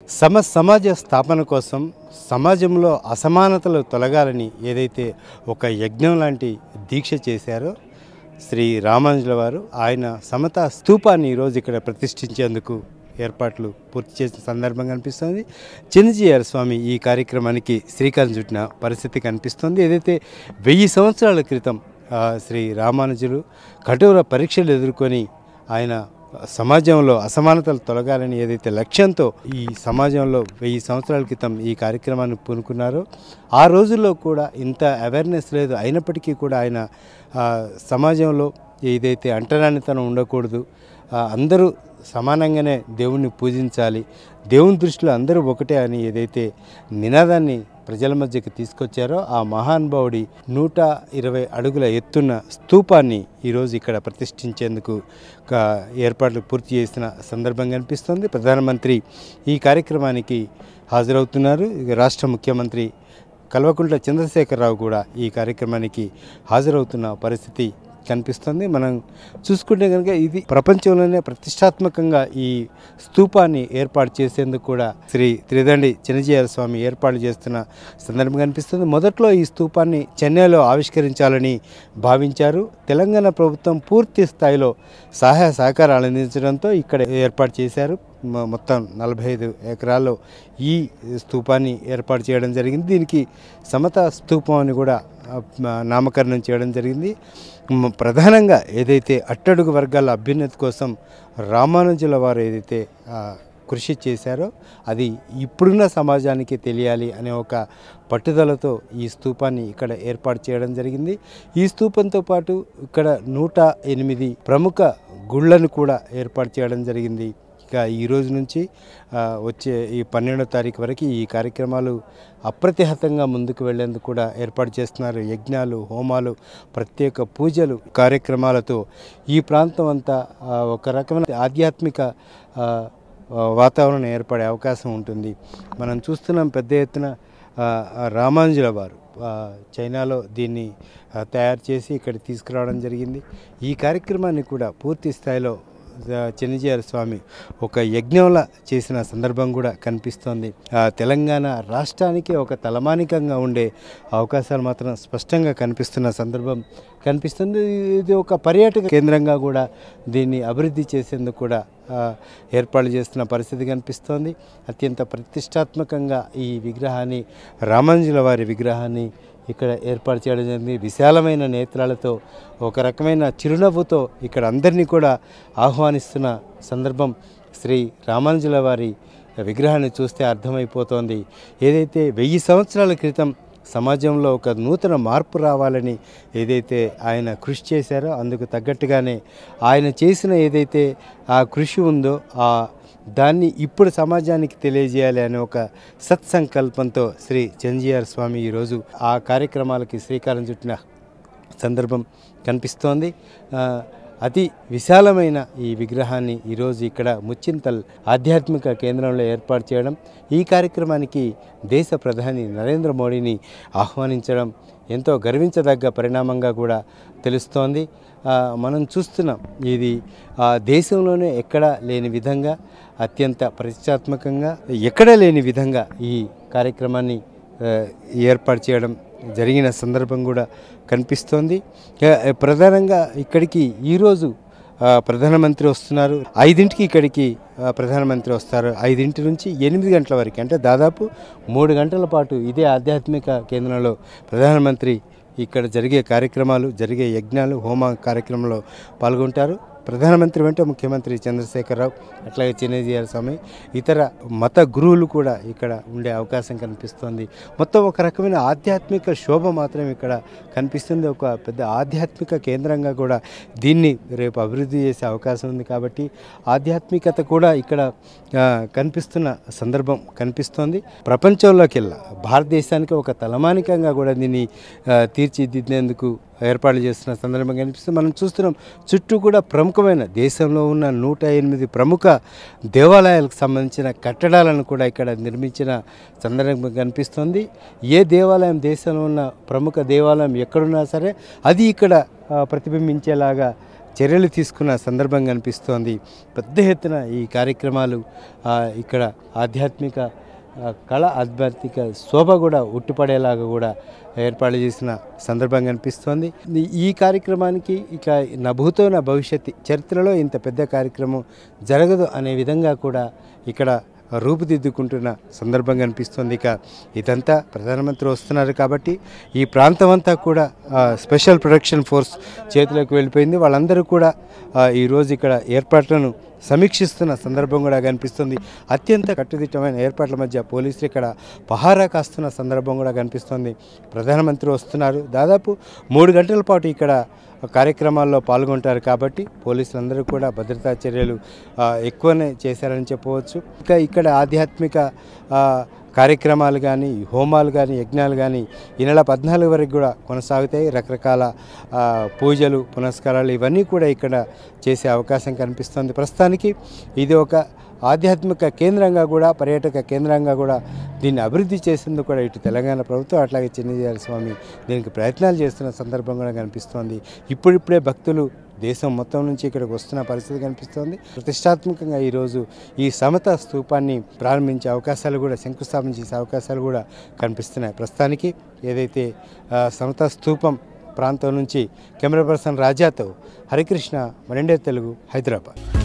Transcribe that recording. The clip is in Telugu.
సమ సమాజ స్థాపన కోసం సమాజంలో అసమానతలు తొలగాలని ఏదైతే ఒక యజ్ఞం లాంటి దీక్ష చేశారో శ్రీ రామానుజుల వారు ఆయన సమతా స్తూపాన్ని ఈరోజు ఇక్కడ ప్రతిష్ఠించేందుకు ఏర్పాట్లు పూర్తి చేసిన సందర్భం కనిపిస్తుంది చిన్నజీఆర్ స్వామి ఈ కార్యక్రమానికి శ్రీకారం చుట్టిన పరిస్థితి కనిపిస్తుంది ఏదైతే వెయ్యి సంవత్సరాల క్రితం ఆ, శ్రీ రామానుజులు కఠోర పరీక్షలు ఎదుర్కొని ఆయన సమాజంలో అసమానతలు తొలగాలని ఏదైతే లక్ష్యంతో ఈ సమాజంలో వెయ్యి సంవత్సరాల క్రితం ఈ కార్యక్రమాన్ని పూనుకున్నారో ఆ రోజుల్లో కూడా ఇంత అవేర్నెస్ లేదు అయినప్పటికీ కూడా ఆయన ఆ, సమాజంలో ఏదైతే అంటరానితనం ఉండకూడదు ఆ, అందరూ సమానంగానే దేవుణ్ణి పూజించాలి దేవుని దృష్టిలో అందరూ ఒకటే అని ఏదైతే నినాదాన్ని ప్రజల మధ్యకి తీసుకొచ్చారో ఆ మహానుభావుడి నూట ఇరవై అడుగుల ఎత్తున్న స్తూపాన్ని ఈరోజు ఇక్కడ ప్రతిష్ఠించేందుకు ఒక ఏర్పాట్లు పూర్తి చేసిన సందర్భం కనిపిస్తుంది ప్రధానమంత్రి ఈ కార్యక్రమానికి హాజరవుతున్నారు ఇక రాష్ట్ర ముఖ్యమంత్రి కల్వకుంట్ల చంద్రశేఖరరావు కూడా ఈ కార్యక్రమానికి హాజరవుతున్న పరిస్థితి కనిపిస్తుంది మనం చూసుకుంటే కనుక ఇది ప్రపంచంలోనే ప్రతిష్టాత్మకంగా ఈ స్తూపాన్ని ఏర్పాటు చేసేందుకు కూడా శ్రీ త్రిదండి చిన్నజీఆర్ స్వామి ఏర్పాటు చేస్తున్న సందర్భం కనిపిస్తుంది మొదట్లో ఈ స్తూపాన్ని చెన్నైలో ఆవిష్కరించాలని భావించారు తెలంగాణ ప్రభుత్వం పూర్తి స్థాయిలో సహాయ సహకారాలు అందించడంతో ఇక్కడ ఏర్పాటు చేశారు మొ- మొత్తం నలభై ఐదు ఎకరాల్లో ఈ స్తూపాన్ని ఏర్పాటు చేయడం జరిగింది దీనికి సమతా స్తూపం అని కూడా ఆ, మ- నామకరణం చేయడం జరిగింది మ- ప్రధానంగా ఏదైతే అట్టడుగు వర్గాల అభ్యున్నతి కోసం రామానుజుల వారు ఏదైతే ఆ, కృషి చేశారో అది ఇప్పుడున్న సమాజానికి తెలియాలి అనే ఒక పట్టుదలతో ఈ స్తూపాన్ని ఇక్కడ ఏర్పాటు చేయడం జరిగింది ఈ స్తూపంతో పాటు ఇక్కడ నూట ఎనిమిది ప్రముఖ గుళ్ళను కూడా ఏర్పాటు చేయడం జరిగింది ఇక ఈ రోజు నుంచి ఆ, వచ్చే ఈ పన్నెండో తారీఖు వరకు ఈ కార్యక్రమాలు అప్రతిహతంగా ముందుకు వెళ్లేందుకు కూడా ఏర్పాటు చేస్తున్నారు యజ్ఞాలు హోమాలు ప్రత్యేక పూజలు కార్యక్రమాలతో ఈ ప్రాంతం అంతా ఆ, ఒక రకమైన ఆధ్యాత్మిక ఆ, ఆ, వాతావరణం ఏర్పడే అవకాశం ఉంటుంది మనం చూస్తున్నాం పెద్ద ఎత్తున ఆ, ఆ రామానుజుల వారు ఆ, చైనాలో దీన్ని ఆ, తయారు చేసి ఇక్కడ తీసుకురావడం జరిగింది ఈ కార్యక్రమాన్ని కూడా పూర్తి స్థాయిలో ఆ, చిన్నజీఆర్ స్వామి ఒక యజ్ఞంలా చేసిన సందర్భం కూడా కనిపిస్తోంది ఆ, తెలంగాణ రాష్ట్రానికి ఒక తలమానికంగా ఉండే అవకాశాలు మాత్రం స్పష్టంగా కనిపిస్తున్న సందర్భం కనిపిస్తుంది ఇది ఒక పర్యాటక కేంద్రంగా కూడా దీన్ని అభివృద్ధి చేసేందుకు కూడా ఆ, ఏర్పాటు చేస్తున్న పరిస్థితి కనిపిస్తోంది అత్యంత ప్రతిష్టాత్మకంగా ఈ విగ్రహాన్ని రామాంజుల వారి విగ్రహాన్ని ఇక్కడ ఏర్పాటు చేయడం జరిగింది విశాలమైన నేత్రాలతో ఒక రకమైన చిరునవ్వుతో ఇక్కడ అందరినీ కూడా ఆహ్వానిస్తున్న సందర్భం శ్రీ రామానుజుల వారి విగ్రహాన్ని చూస్తే అర్థమైపోతోంది ఏదైతే వెయ్యి సంవత్సరాల క్రితం సమాజంలో ఒక నూతన మార్పు రావాలని ఏదైతే ఆయన కృషి చేశారో అందుకు తగ్గట్టుగానే ఆయన చేసిన ఏదైతే ఆ కృషి ఉందో ఆ దాన్ని ఇప్పుడు సమాజానికి తెలియజేయాలి అనే ఒక సత్సంకల్పంతో శ్రీ చంజీఆర్ స్వామి ఈరోజు ఆ కార్యక్రమాలకి శ్రీకారం చుట్టిన సందర్భం కనిపిస్తోంది ఆ, అతి విశాలమైన ఈ విగ్రహాన్ని ఈరోజు ఇక్కడ ముచ్చింతల్ ఆధ్యాత్మిక కేంద్రంలో ఏర్పాటు చేయడం ఈ కార్యక్రమానికి దేశ ప్రధాని నరేంద్ర మోడీని ఆహ్వానించడం ఎంతో గర్వించదగ్గ పరిణామంగా కూడా తెలుస్తోంది ఆ, మనం చూస్తున్నాం ఇది ఆ, దేశంలోనే ఎక్కడా లేని విధంగా అత్యంత ప్రతిష్టాత్మకంగా ఎక్కడా లేని విధంగా ఈ కార్యక్రమాన్ని ఆ, ఏర్పాటు చేయడం జరిగిన సందర్భం కూడా కనిపిస్తోంది ఆ, ప్రధానంగా ఇక్కడికి ఈరోజు ఆ, ప్రధానమంత్రి వస్తున్నారు ఐదింటికి ఇక్కడికి ఆ, ప్రధానమంత్రి వస్తారు ఐదింటి నుంచి ఎనిమిది గంటల వరకు అంటే దాదాపు మూడు గంటల పాటు ఇదే ఆధ్యాత్మిక కేంద్రంలో ప్రధానమంత్రి ఇక్కడ జరిగే కార్యక్రమాలు జరిగే యజ్ఞాలు హోమ కార్యక్రమంలో పాల్గొంటారు ప్రధానమంత్రి వెంట ముఖ్యమంత్రి చంద్రశేఖరరావు అట్లాగే చిన్నజీఆర్ స్వామి ఇతర మత గురువులు కూడా ఇక్కడ ఉండే అవకాశం కనిపిస్తోంది మొత్తం ఒక రకమైన ఆధ్యాత్మిక శోభ మాత్రం ఇక్కడ కనిపిస్తుంది ఒక పెద్ద ఆధ్యాత్మిక కేంద్రంగా కూడా దీన్ని రేపు అభివృద్ధి చేసే అవకాశం ఉంది కాబట్టి ఆధ్యాత్మికత కూడా ఇక్కడ ఆ, కనిపిస్తున్న సందర్భం కనిపిస్తోంది ప్రపంచంలోకెల్లా భారతదేశానికి ఒక తలమానికంగా కూడా దీన్ని ఆ, తీర్చిదిద్దేందుకు ఏర్పాట్లు చేస్తున్న సందర్భం కనిపిస్తుంది మనం చూస్తున్నాం చుట్టూ కూడా ప్రముఖమైన దేశంలో ఉన్న నూట ఎనిమిది ప్రముఖ దేవాలయాలకు సంబంధించిన కట్టడాలను కూడా ఇక్కడ నిర్మించిన సందర్భం కనిపిస్తుంది ఏ దేవాలయం దేశంలో ఉన్న ప్రముఖ దేవాలయం ఎక్కడున్నా సరే అది ఇక్కడ ఆ, ప్రతిబింబించేలాగా చర్యలు తీసుకున్న సందర్భం కనిపిస్తోంది పెద్ద ఎత్తున ఈ కార్యక్రమాలు ఆ, ఇక్కడ ఆధ్యాత్మిక ఆ, కళ ఆధ్యాత్మిక శోభ కూడా ఉట్టిపడేలాగా కూడా ఏర్పాటు చేసిన సందర్భం కనిపిస్తోంది ఈ- ఈ కార్యక్రమానికి ఇక నభూతో నా భవిష్యత్తు చరిత్రలో ఇంత పెద్ద కార్యక్రమం జరగదు అనే విధంగా కూడా ఇక్కడ రూపుదిద్దుకుంటున్న సందర్భం కనిపిస్తుంది ఇక ఇదంతా ప్రధానమంత్రి వస్తున్నారు కాబట్టి ఈ ప్రాంతం అంతా కూడా ఆ, స్పెషల్ ప్రొటెక్షన్ ఫోర్స్ చేతిలోకి వెళ్ళిపోయింది వాళ్ళందరూ కూడా ఆ, ఈరోజు ఇక్కడ ఏర్పాట్లను సమీక్షిస్తున్న సందర్భం కూడా కనిపిస్తుంది అత్యంత కట్టుదిట్టమైన ఏర్పాట్ల మధ్య పోలీసులు ఇక్కడ పహారా కాస్తున్న సందర్భం కూడా కనిపిస్తుంది ప్రధానమంత్రి వస్తున్నారు దాదాపు మూడు గంటల పాటు ఇక్కడ కార్యక్రమాల్లో పాల్గొంటారు కాబట్టి పోలీసులందరూ కూడా భద్రతా చర్యలు ఆ, ఎక్కువనే చేశారని చెప్పవచ్చు ఇంకా ఇక్కడ ఆధ్యాత్మిక ఆ, కార్యక్రమాలు కానీ హోమాలు కానీ యజ్ఞాలు కానీ ఈ నెల పద్నాలుగు వరకు కూడా కొనసాగుతాయి రకరకాల ఆ, పూజలు పునస్కారాలు ఇవన్నీ కూడా ఇక్కడ చేసే అవకాశం కనిపిస్తుంది ప్రస్తుతానికి ఇది ఒక ఆధ్యాత్మిక కేంద్రంగా కూడా పర్యాటక కేంద్రంగా కూడా దీన్ని అభివృద్ధి చేసేందుకు కూడా ఇటు తెలంగాణ ప్రభుత్వం అట్లాగే చిన్నజీఆర్ స్వామి దీనికి ప్రయత్నాలు చేస్తున్న సందర్భం కూడా కనిపిస్తోంది ఇప్పుడిప్పుడే భక్తులు దేశం మొత్తం నుంచి ఇక్కడికి వస్తున్న పరిస్థితి కనిపిస్తోంది ప్రతిష్టాత్మకంగా ఈరోజు ఈ సమత స్తూపాన్ని ప్రారంభించే అవకాశాలు కూడా శంకుస్థాపన చేసే అవకాశాలు కూడా కనిపిస్తున్నాయి ప్రస్తుతానికి ఏదైతే ఆ, సమత స్తూపం ప్రాంతం నుంచి కెమెరా పర్సన్ రాజాతో హరికృష్ణ మరెండే తెలుగు హైదరాబాద్